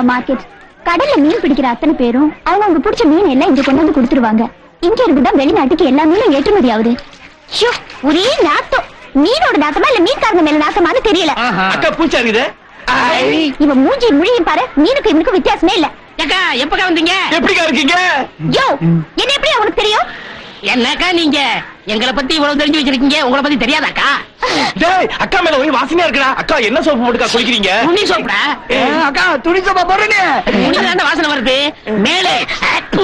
Market கடல்ல மீன் பிடிக்கிற அத்தனை பேரும் அவங்க அவங்க பிடிச்ச மீன் எல்லாம் இங்க கொண்டு வந்து கொடுத்துருவாங்க இங்க இருந்துதான் வெளிநாட்டுக்கு எல்லா மீனும் ஏற்றுமதி ஆகுது ஷோ, ஒரே நாத்தம் மீனோட நாத்தமா இல்ல மீன்காரங்க மேல நாத்தமான்னு தெரியல அக்கா பூச்சா இருக்குது இவன் மூஞ்சி முழியும் பாரு மீனுக்கு இவனுக்கு வித்தியாசமே இல்ல ஏக்கா எப்பக்கா வந்தீங்க எப்படிக்கா இருக்கீங்க யோ என்ன எப்படி அவனுக்கு தெரியும் என்னக்கா நீங்க எங்களை பத்தி இவ்வளவு தெரிஞ்சு வச்சிருக்கீங்க உங்களை பத்தி தெரியாதாக்கா டேய் அக்கா மேல ஒரே வாசனையா இருக்குடா அக்கா என்ன சோப்பு போட்டுக்கா குளிக்கிறீங்க துணி சோப்புடா அக்கா துணி சோப்பா போறேன்னு துணிதாண்ட வாசனை வருது மேலே அப்பு.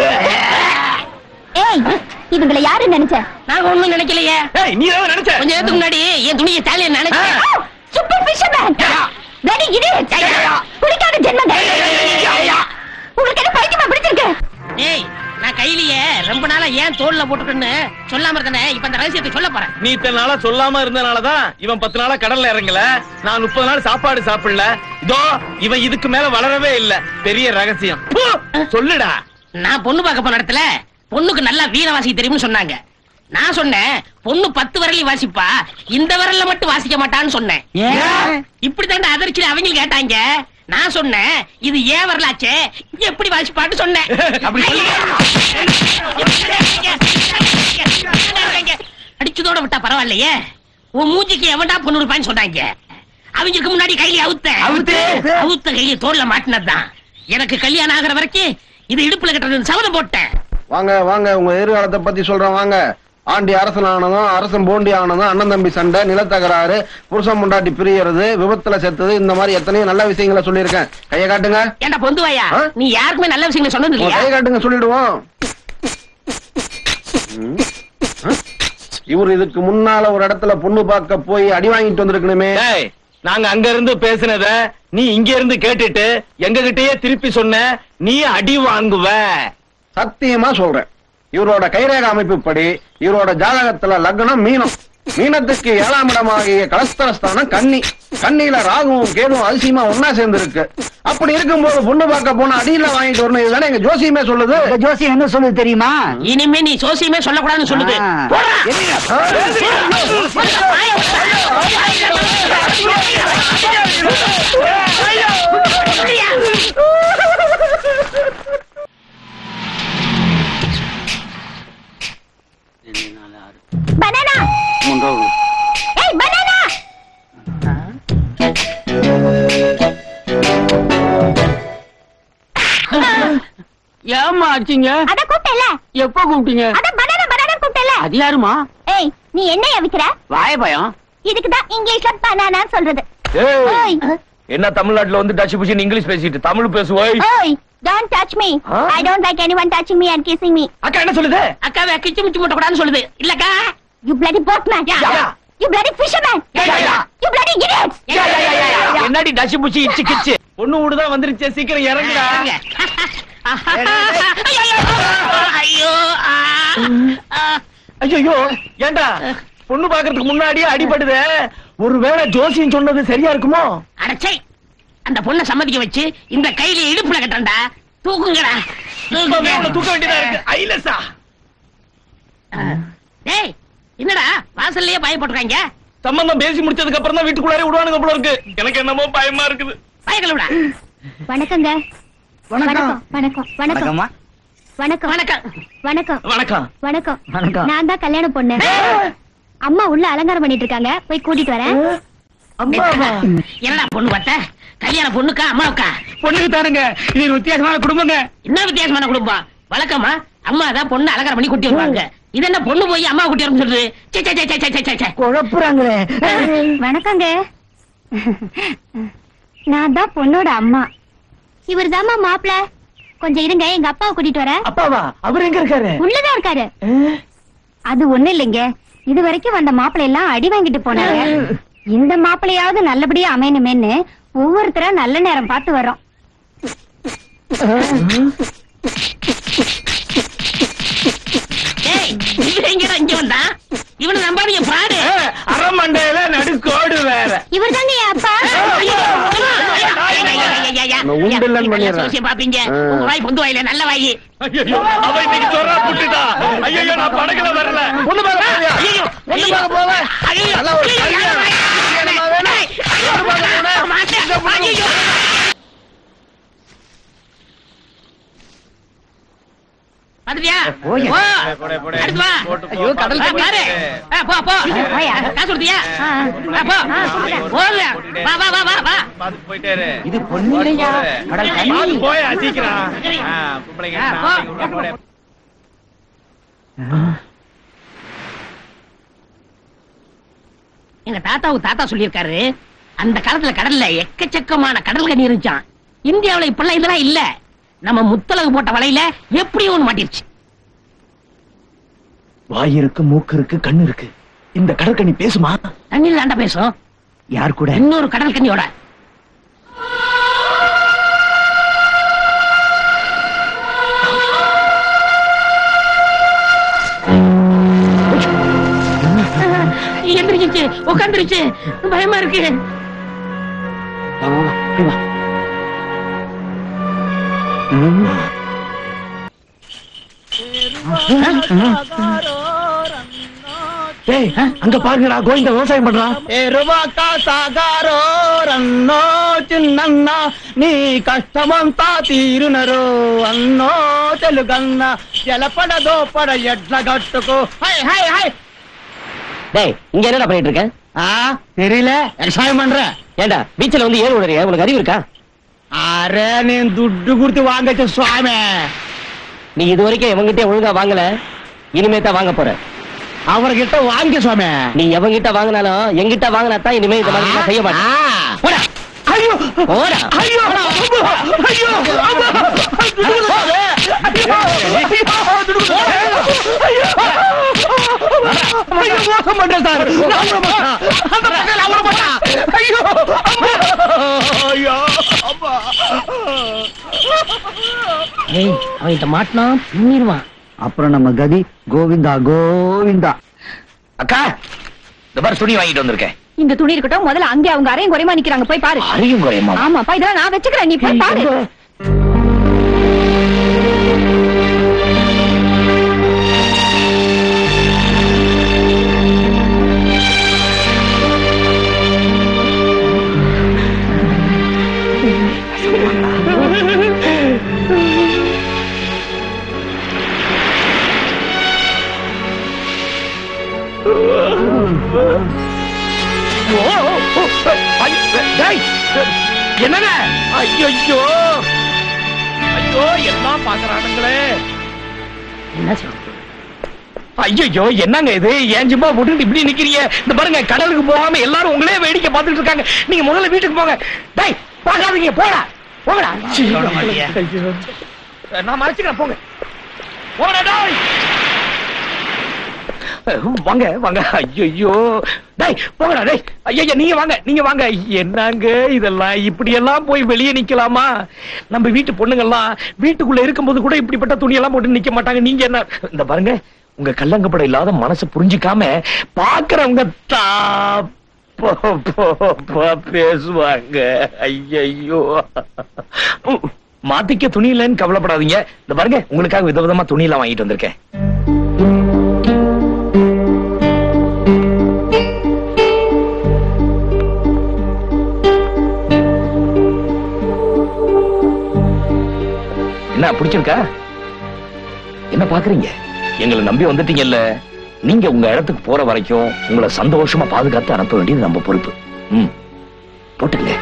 ஏய் இவங்களை யாரு நினைச்ச நான் ஒண்ணும் நினைக்கலையே ஏய் நீ தான் நினைச்ச கொஞ்ச நேரத்துக்கு முன்னாடி என் துணியை ஸ்டாலின் நினைச்சேன் சூப்பர் ஃபிஷர்மேன் வெரி இடியட் குளிக்காத ஜென்மங்க உங்களுக்கு என்ன பைத்தியமா பிடிச்சிருக்கு ஏய் நான் கையிலேயே ரொம்ப நாளா ஏன் தோல்ல போட்டுக்கன்னு சொல்லாம இருந்தேனே இப்ப அந்த ரகசியத்தை சொல்ல போறேன் நீ இத்தனை நாளா சொல்லாம இருந்தனாலதான் இவன் பத்து நாளா கடல்ல இறங்கல நான் முப்பது நாள் சாப்பாடு சாப்பிடல இதோ இவன் இதுக்கு மேல வளரவே இல்ல பெரிய ரகசியம் பு, சொல்லுடா நான் பொண்ணு பார்க்க போன இடத்துல பொண்ணுக்கு நல்லா வீண வாசிக்க தெரியும்னு சொன்னாங்க நான் சொன்னேன் பொண்ணு பத்து விரலையும் வாசிப்பா இந்த விரல்ல மட்டும் வாசிக்க மாட்டான்னு சொன்னேன் இப்படி தாண்ட அதிர்ச்சியில அவங்க கேட்டாங்க நான் சொன்னேன் இது ஏன் வரலாச்சே எப்படி வாசிப்பான்னு சொன்னேன் அப்படி அடிச்சதோட விட்டா பரவாயில்லையே உன் மூஞ்சிக்கு எவன்டா பொண்ணு இருப்பான்னு சொன்னாங்க அவங்களுக்கு முன்னாடி கையில அவுத்த அவுத்து? அவுத்த கையில தோல்ல மாட்டினதுதான் எனக்கு கல்யாணம் ஆகுற வரைக்கும் இது இடுப்புல கட்டுறது சபதம் போட்டேன் வாங்க வாங்க உங்க எதிர்காலத்தை பத்தி சொல்றேன் வாங்க ஆண்டி அரசன் ஆனதும் அரசன் போண்டி ஆனதும் அண்ணன் தம்பி சண்டை நிலத்தகராறு புருஷன் முண்டாட்டி பிரியறது விபத்துல செத்தது இந்த மாதிரி எத்தனையோ நல்ல விஷயங்களை சொல்லியிருக்கேன் கையை காட்டுங்க ஏண்டா பொந்துவாயா ஆ? நீ யாருக்குமே நல்ல விஷயங்களை சொன்னது உங்க இல்லையா கையை காட்டுங்க சொல்லிடுவோம் ம். ஆ? இவர் இதுக்கு முன்னால ஒரு இடத்துல பொண்ணு பார்க்க போய் அடி வாங்கிட்டு வந்திருக்கணுமே டேய் நாங்க அங்க இருந்து பேசினத நீ இங்க இருந்து கேட்டுட்டு எங்க கிட்டயே திருப்பி சொன்ன நீ அடி வாங்குவ சத்தியமா சொல்றேன் இவரோட கைரேக அமைப்புப்படி இவரோட ஜாதகத்துல லக்னம் மீனம் மீனத்துக்கு ஏழாம் இடமாகிய கலஸ்தரஸ்தானம் கன்னி கன்னியில ராகுவும் கேதுவும் அதிசயமா ஒன்னா சேர்ந்து இருக்கு அப்படி இருக்கும்போது பொண்ணு பார்க்க போனா அடியில வாங்கிட்டு வரணும் இதுதானே எங்க ஜோசியமே சொல்லுது இந்த ஜோசியம் என்ன சொல்லுது தெரியுமா இனிமே நீ சோசியமே சொல்லக்கூடாதுன்னு சொல்லுது ஆ. போடா. பனானா ஏய் பனானா ஏமா ஆச்சுங்க அத கூப்பிட்டல எப்ப கூப்பிட்டீங்க அத பனானா பனானா கூப்பிட்டல அது யாருமா ஏய் நீ என்ன விக்கிற வாய பயம் இதுக்கு தான் இங்கிலீஷ்ல பனானா சொல்றது ஏய், ஓய் என்ன தமிழ்நாட்டுல வந்து டச்சு புஷின்னு இங்கிலீஷ் பேசிட்டு தமிழ் பேசுவோய் ஓய் டோன்ட் டச் மீ ஆ? I don't like anyone touching me and kissing me அக்கா என்ன சொல்லுது அக்காவை கிச்சு முச்சு முட்ட கூடாதுன்னு சொல்லுது இல்லக்கா you bloody boatman Yeah. you bloody fisherman Yeah, yeah, yeah. you bloody idiots என்னடி டச்சு புச்சி இச்சு கிச்சு பொண்ணு வீடுதான் வந்துருச்சே சீக்கிரம் இறங்குடா இறங்க. ஐயோ ஆ, ஆ. ஐயோ ஏண்டா பொண்ணு பாக்குறதுக்கு முன்னாடியே அடிபடுதே ஒருவேளை ஜோசியம் சொன்னது சரியா இருக்குமோ அடச்சை அந்த பொண்ணை சம்மதிக்க வச்சு இந்த கையில இடுப்புல கட்டண்டா தூக்குங்கடா இப்பவே உன்னை தூக்க வேண்டியதா இருக்கு ஐலசா டேய் என்னடா வாசல்லயே பாய போட்டுருக்காங்க சம்பந்தம் பேசி முடிச்சதுக்கு அப்புறம் தான் வீட்டுக்குள்ளாரே விடுவானுங்க போல இருக்கு எனக்கு என்னமோ பயமா இருக்குது பயக்கல விடா வணக்கங்க வணக்கம் வணக்கம் வணக்கம் வணக்கம்மா வணக்கம் வணக்கம் வணக்கம் வணக்கம் வணக்கம் வணக்கம். நான் தான் கல்யாண பொண்ணு அம்மா உள்ள அலங்காரம் பண்ணிட்டு இருக்காங்க போய் கூட்டிட்டு வரேன் என்னடா பொண்ணு பார்த்த கல்யாண பொண்ணுக்கா அம்மாவுக்கா பொண்ணுக்கு தானுங்க இது ஒரு வித்தியாசமான குடும்பங்க என்ன வித்தியாசமான குடும்பம் வழக்கமா அம்மா தான் பொண்ணு அலங்காரம் பண்ணி கூட்டி வருவாங்க இது என்ன பொண்ணு போய் அம்மா கூட்டி வரும் சொல்றது சே, சே, சே, சே, சே, சே, சே, சே. குழப்புறாங்களே வணக்கங்க நான் தான் பொண்ணோட அம்மா இவர் தாம்மா மாப்பிள கொஞ்சம் இருங்க எங்க அப்பாவை கூட்டிட்டு வரேன் அப்பாவா அவர் எங்க இருக்காரு உள்ளதான் இருக்காரு அது ஒண்ணு இல்லைங்க இது வரைக்கும் வந்த மாப்பிள்ளை எல்லாம் அடி வாங்கிட்டு போனாங்க இந்த மாப்பிள்ளையாவது நல்லபடியா அமையணுமேன்னு ஒவ்வொருத்தரா நல்ல நேரம் பார்த்து வரோம் டேய் இவன் எங்கடா இங்க வந்தா இவனை நம்பாதீங்க பாடு அரமண்டையில நடுக்கோடு வேற இவர் தாங்க என் அப்பா நான் உண்டில்லன்னு பண்ணிடுறேன். சோசியம் பாப்பீங்க ஆ. உங்க வாய் பொந்து வாயில நல்ல வாயி ஐயோ அவ இன்னைக்கு சொல்றா புட்டுட்டா ஐயோ நான் படகுல வரல பொண்ணு பார்க்க போறியா? ஐயோ, பொண்ணு பார்க்க போவேன். ஐயோ, நல்லா ஒரு ஐயோ, கல்யாணம். ஐயோ, கல்யாணமா வேணும்? ஐயோ, பொண்ணு பார்க்க போனேன். மாட்டேன். ஐயோ. பாத்துட்டியா போய். போ. போடு, போடு. அடுத்து வா போட்டு போ, ஐயோ, கடல் ஆ, பாத்து பாரு போட்டு. ஆ, போ போ போயா. காசு கொடுத்தியா ஆ, ஆ, போ போதுல. வா வா வா வா வா பாத்துட்டு போயிட்டே இரு. இது பொண்ணு இல்லையா போடு. கடல் பாத்து கண்ணி போயா, சீக்கிரம். ஆ, பொம்பளைங்க, ஆ, போ. ஆம்பளைங்க உள்ள போடு. எங்க தாத்தாவுக்கு தாத்தா சொல்லியிருக்காரு அந்த காலத்துல கடல்ல எக்கச்சக்கமான கடல் கண்ணி இருந்துச்சான் இந்தியாவுல இப்பெல்லாம் இதெல்லாம் இல்ல நம்ம முத்தலகு போட்ட வலையில எப்படியும் ஒண்ணு மாட்டிருச்சு வாய் இருக்கு மூக்கு இருக்கு கண்ணு இருக்கு இந்த கடற்கனி பேசுமா தண்ணியில் தாண்டா பேசும் யார் கூட இன்னொரு கடல் கண்ணியோட எந்திரிச்சிச்சு உட்காந்துருச்சு பயமா இருக்கு வா, வா, வா, இப்படி வா. ம். ஏய், அங்க பாருங்கடா கோவிந்த விவசாயம் பண்றான் ఎరువాక సాగారో రన్నో చిన్నన్న నీ కష్టమంతా తీరునరు అన్నో తెలుగన్న జలపడ దోపడ ఎడ్ల గట్టుకు హై హై హై டேய் இங்க என்னடா பண்ணிட்டு இருக்க ఆ தெரியல விவசாயம் பண்ற ஏண்டா பீச்ல வந்து ஏறு விடுறியா உனக்கு அறிவு இருக்கா அரே నేను దుడ్డు గుర్తు వాంగచ్చు స్వామి நீ இது வரைக்கும் எவங்கிட்ட ஒழுங்கா வாங்கல இனிமே தான் வாங்க போற அவர்கிட்ட வாங்கிக்க சுவாமி நீ எவங்கிட்ட வாங்கினாலும் எங்கிட்ட வாங்கினா தான் இனிமே இந்த மாதிரி எல்லாம் செய்ய மாட்டேன் ஆ. போடா ஐயோ போடா ஐயோ ஐயோ ஐயோ மோசம் பண்றேன் சார் நான் விட மாட்டேன். அந்த பக்கம் அவரை மாட்டான் ஐயோ அம்மா. ஐயோ அம்மா ஏய் அவன்கிட்ட மாட்டினா பின்னிடுவான் அப்புறம் நம்ம கதி கோவிந்தா கோவிந்தா அக்கா இந்த மாதிரி துணி வாங்கிட்டு வந்திருக்கேன் இந்த துணி இருக்கட்டும் முதல்ல அங்கே அவங்க அரையும் குறையமா நிக்கிறாங்க போய் பாரு அறியும் குறையமா ஆமாப்பா இதெல்லாம் நான் வச்சுக்கிறேன் நீ போய் பாரு என்னங்க ஐயோ ஐயோ எல்லாம் பாக்குறானுங்களே என்ன சொல்ற ஐயோ என்னங்க இது ஏன் சும்மா போட்டு இப்படி நிக்கிறீங்க இந்த பாருங்க கடலுக்கு போகாம எல்லாரும் உங்களே வேடிக்கை பார்த்துட்டு இருக்காங்க நீங்க முதல்ல வீட்டுக்கு போங்க டேய் பார்க்காதீங்க போடா போங்கடா ஐயோ. நான் மறைச்சுக்கிறேன் போங்க போடா டேய் வாங்க வாங்க ஐயோ டேய் போங்கடா டேய் ஐயா நீங்க வாங்க நீங்க வாங்க என்னங்க இதெல்லாம் இப்படி எல்லாம் போய் வெளியே நிக்கலாமா நம்ம வீட்டு பொண்ணுங்கெல்லாம் வீட்டுக்குள்ள இருக்கும்போது கூட இப்படிப்பட்ட துணி எல்லாம் போட்டு நிக்க மாட்டாங்க நீங்க என்ன இந்த பாருங்க உங்க கல்லங்கப்படம் இல்லாத மனசு புரிஞ்சுக்காம பாக்குறவங்க தா போ- போ- போ- பேசுவாங்க ஐயோ மாத்திக்க துணி இல்லைன்னு கவலைப்படாதீங்க இந்த பாருங்க உங்களுக்காக விதவிதமா துணி எல்லாம் வாங்கிட்டு வந்திருக்கேன் என்ன பிடிச்சிருக்கா என்ன பாக்குறீங்க எங்களை நம்பி வந்துட்டீங்கல்ல நீங்க உங்க இடத்துக்கு போற வரைக்கும் உங்களை சந்தோஷமா பாதுகாத்து அனுப்ப வேண்டியது நம்ம பொறுப்பு ம் போட்டுங்க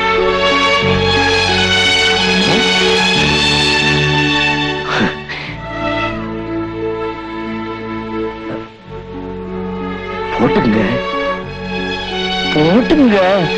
போட்டுங்க போட்டுங்க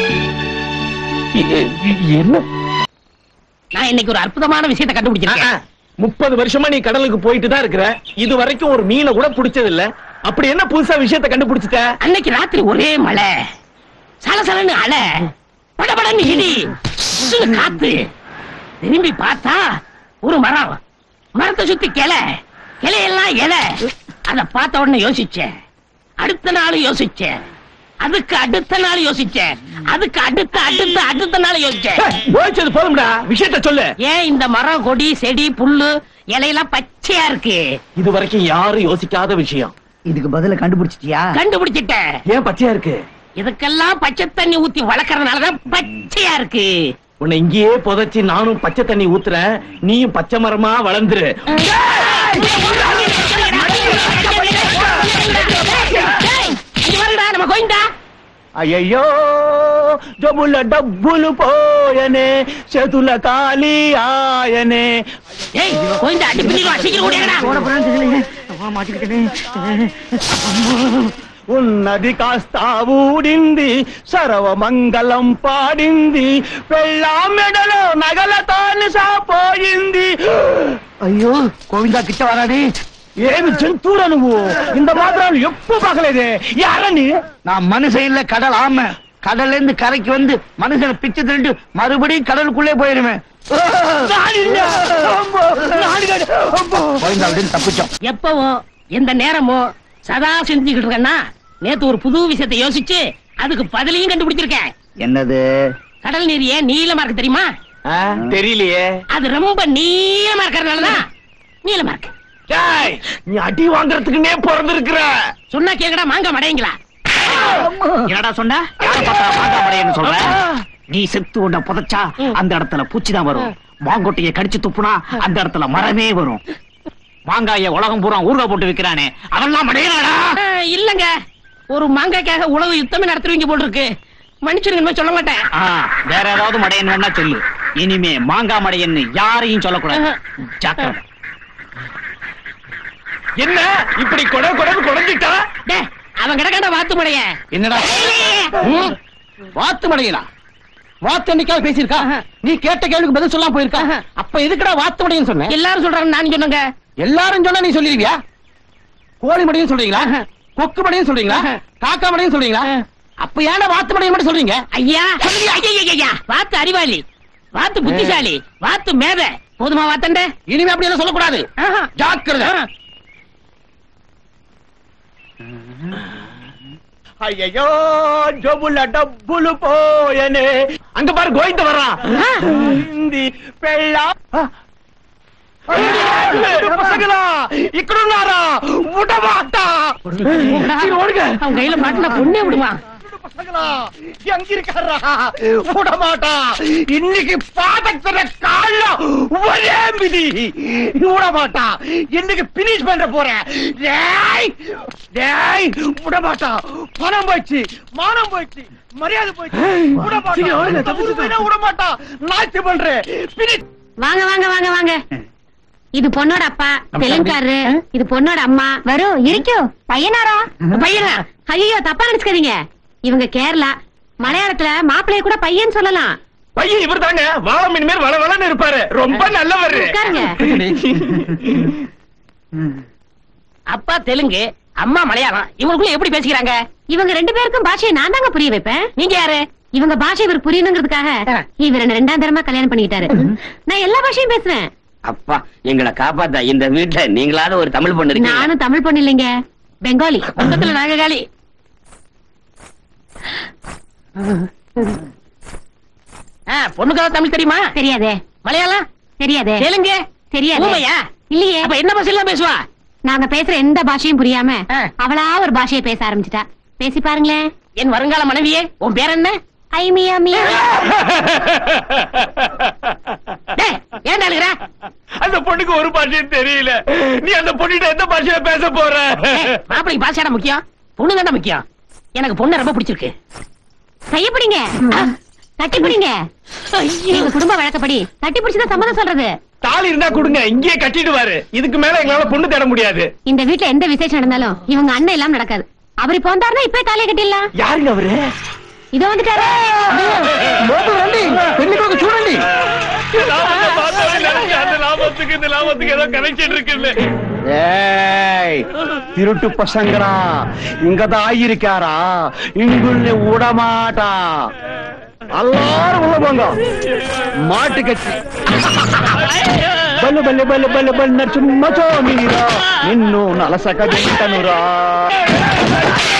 எ- என்ன நான் இன்னைக்கு ஒரு அற்புதமான விஷயத்தை கண்டுபிடிச்சிருக்கேன் முப்பது வருஷமா நீ கடலுக்கு போயிட்டு தான் இருக்கிற இது வரைக்கும் ஒரு மீனை கூட பிடிச்சது இல்ல அப்படி என்ன புதுசா விஷயத்தை கண்டுபிடிச்சிட்ட அன்னைக்கு ராத்திரி ஒரே மழை சலசலன்னு அலை படபடன்னு இடி சுன்னு காத்து திரும்பி பார்த்தா ஒரு மரம் மரத்தை சுத்தி கிளை கிளையெல்லாம் இலை அத பார்த்த உடனே யோசிச்சேன் அடுத்த நாள் யோசிச்சேன் அதுக்கு அடுத்த நாள் யோசிச்சேன் அதுக்கு அடுத்த அடுத்த அடுத்த நாள் யோசிச்சேன் யோசிச்சது போதும்டா விஷயத்த சொல்லு ஏன் இந்த மரம் கொடி செடி புல்லு இலையெல்லாம் பச்சையா இருக்கு இது வரைக்கும் யாரும் யோசிக்காத விஷயம் இதுக்கு பதில கண்டுபிடிச்சிட்டியா கண்டுபிடிச்சிட்டேன் ஏன் பச்சையா இருக்கு இதுக்கெல்லாம் பச்சை தண்ணி ஊத்தி வளர்க்கறதுனாலதான் பச்சையா இருக்கு உன்னை இங்கேயே புதைச்சி நானும் பச்சை தண்ணி ஊத்துறேன் நீயும் பச்சை மரமா வளர்ந்துரு டேய், இங்க வாருடா, நம்ம கோயிந்தா అయ్యయ్యో జబుల డబ్బులు పోయనే చేతుల ఖాళీ ఆయనే ஏய் கோயிந்தா அடி பின்னிடுவா சீக்கிரம் ஓடியாடா ఉన్నది కాస్త ఊడింది సర్వమంగళం పాడింది పెళ్ళా మెడలో నగలతాని సాపోయింది అయ్యో గోవిందా కిట్ట వరాది ఏమి జంతువురా నువ్వు ఇంత మాత్రం ఎప్పుడు పగలేదే யாரனி நான் மனுஷன் இல்ல கடல் ஆமை கடல்ல இருந்து கரைக்கு வந்து மனுஷனை பிச்சு திருண்டு மறுபடியும் கடலுக்குள்ளே போயிருவேன் கோவிந்தா அப்படின்னு தப்பிச்சோம் எப்பவோ எந்த நேரமோ சதா செஞ்சுக்கிட்டு இருக்கேன்னா நேத்து ஒரு புது விஷயத்தை யோசிச்சு அதுக்கு பதிலையும் கண்டுபிடிச்சிருக்கேன் என்னது கடல் நீர் ஏன் நீளமா இருக்கு தெரியுமா தெரியலையே அது ரொம்ப நீளமா இருக்கறதுனாலதான் நீளமா இருக்கு டேய், நீ அடி வாங்குறதுக்குன்னே பிறந்திருக்கிற சொன்னா கேக்கடா மாங்க மடையங்களா என்னடா சொன்ன யார பார்த்தா மாங்கா மடையன்னு சொல்ற நீ செத்து உன்ன புதைச்சா அந்த இடத்துல பூச்சி தான் வரும் மாங்கொட்டைய கடிச்சு துப்புனா அந்த இடத்துல மரமே வரும் மாங்காய உலகம் பூரா ஊறுகாய் போட்டு விக்கிறானே அவன்லாம் மடையனாடா ஆஹ், இல்லங்க ஒரு மாங்காய்க்காக உழவு யுத்தமே நடத்துறீங்க போல் இருக்கு மன்னிச்சிருங்க சொல்ல மாட்டேன் ஆ, வேற ஏதாவது மடையன் வேணா சொல்லு இனிமே மாங்கா மடையன்னு யாரையும் சொல்லக்கூடாது ஜாக்கிரதை என்ன இப்படி கொட கொடன்னு குடஞ்சிட்டா டேய், அவன் கிடக்காண்ட வாத்து மடைய என்னடா ம்? வாத்து மடையனா வாத்து என்னைக்காவது பேசியிருக்கா நீ கேட்ட கேள்விக்கு பதில் சொல்லாம போயிருக்கா அப்ப எதுக்குடா வாத்து மடையன்னு சொன்ன எல்லாரும் சொல்றாங்க நான் சொன்னங்க எல்லாரும் சொன்னா நீ சொல்லிருவியா கோழி மடையும் சொல்றீங்களா கொக்கு மடையும் சொல்றீங்களா காக்கா மடையும் சொல்றீங்களா அப்ப ஏன்டா வாத்து மடையும் மட்டும் சொல்றீங்க ஐயா ஐயா, ஐயா, ஐயா, வாத்து அறிவாளி வாத்து புத்திசாலி வாத்து மேத போதுமா வாத்தண்ட இனிமே அப்படி எல்லாம் சொல்லக்கூடாது ஜாக்கிரதை అయ్యయ్యో జబుల డబ్బులు పోయనే అంగ పారు గోయింద వర్రా ఇంది పెళ్ళ பசங்களா இக்கடுனாரா விடமாட்டா ஓடுங்க அவன் கையில மாட்டின பொண்ணே விடுவான் பசங்களா எங்க இருக்காரா விடமாட்டா இன்னைக்கு பாதத்துல கால ஒரே மிதி விடமாட்டா இன்னைக்கு பினிஷ் பண்ற போறேன் டேய் டேய் விடமாட்டா பணம் போச்சு மானம் போச்சு மரியாதை போச்சு விடமாட்டா உண்மையிலே விடமாட்டா நாச்சு பண்றேன் பினிஷ் வாங்க வாங்க வாங்க வாங்க இது பொண்ணோட அப்பா தெலுங்காரரு இது பொண்ணோட அம்மா வரும் இருக்கோ பையனாரா பையனா ஐயோ தப்பா நினைச்சுக்காதீங்க இவங்க கேரளா மலையாளத்துல மாப்பிள்ளைய கூட பையன் சொல்லலாம் பையன் இவர் தாங்க வாழ மீன் மேல் வள வளன்னு இருப்பாரு ரொம்ப நல்லவர் உட்காருங்க அப்பா தெலுங்கு அம்மா மலையாளம் இவங்களுக்குள்ள எப்படி பேசிக்கிறாங்க இவங்க ரெண்டு பேருக்கும் பாஷையை நான் தாங்க புரிய வைப்பேன் நீங்க யாரு இவங்க பாஷை இவர் புரியணுங்கிறதுக்காக இவர் என்ன ரெண்டாம் தரமா கல்யாணம் பண்ணிக்கிட்டாரு நான் எல்லா பாஷையும் பேசுவேன் அப்பா எங்களை காப்பாத்தா இந்த வீட்டுல நீங்களாவது ஒரு தமிழ் பொண்ணு இருக்கீங்க நானும் தமிழ் பொண்ணு இல்லைங்க பெங்காலி பக்கத்துல நாககாலி பொண்ணுக்காக தமிழ் தெரியுமா தெரியாதே மலையாளம் தெரியாதே தெலுங்கு தெரியாது ஊமையா இல்லையே அப்ப என்ன பாஷையெல்லாம் பேசுவா நாங்க பேசுற எந்த பாஷையும் புரியாம ஆ. அவளா ஒரு பாஷையை பேச ஆரம்பிச்சிட்டா பேசி பாருங்களேன் என் வருங்கால மனைவியே உன் பேர் என்ன ஐ மியா மியா டேய், ஏன்டா அழுகுற அந்த பொண்ணுக்கு ஒரு பாஷையும் தெரியல நீ அந்த பொண்ணுகிட்ட எந்த பாஷையில பேச போற ஏய், மாப்பிளைக்கு பாஷையாடா முக்கியம் பொண்ணு தானே முக்கியம் எனக்கு பொண்ணு ரொம்ப பிடிச்சிருக்கு கைய பிடிங்க கட்டி பிடிங்க எங்க குடும்ப வழக்கப்படி கட்டி பிடிச்சுதான் சம்மதம் சொல்றது தாலி இருந்தா கொடுங்க இங்கேயே கட்டிடுவாரு இதுக்கு மேல எங்களால பொண்ணு தேட முடியாது இந்த வீட்ல எந்த விசேஷம் நடந்தாலும் இவங்க அண்ணன் எல்லாம் நடக்காது அவர் இப்ப வந்தாருன்னா இப்பே தாலியை கட்டிடலாம் யாருங்க அவரு இதோ வந்துட்டாரு పెళ్లి చూడండి லாபத்தை பார்த்தாலே நினைச்சேன், அந்த லாபத்துக்கு இந்த லாபத்துக்கு ஏதோ கனெக்ஷன் இருக்குன்னு ஏய் திருட்டு பசங்களா இங்கதான் ஆயிருக்காரா இங்குள்ள விடமாட்டா எல்லாரும் உள்ள போங்க மாட்டு கட்சி బల్లు బల్లు బల్లు బల్లు బల్లు నచ్చుమ్మ చోమీరా నిన్ను నలసక తింటనురా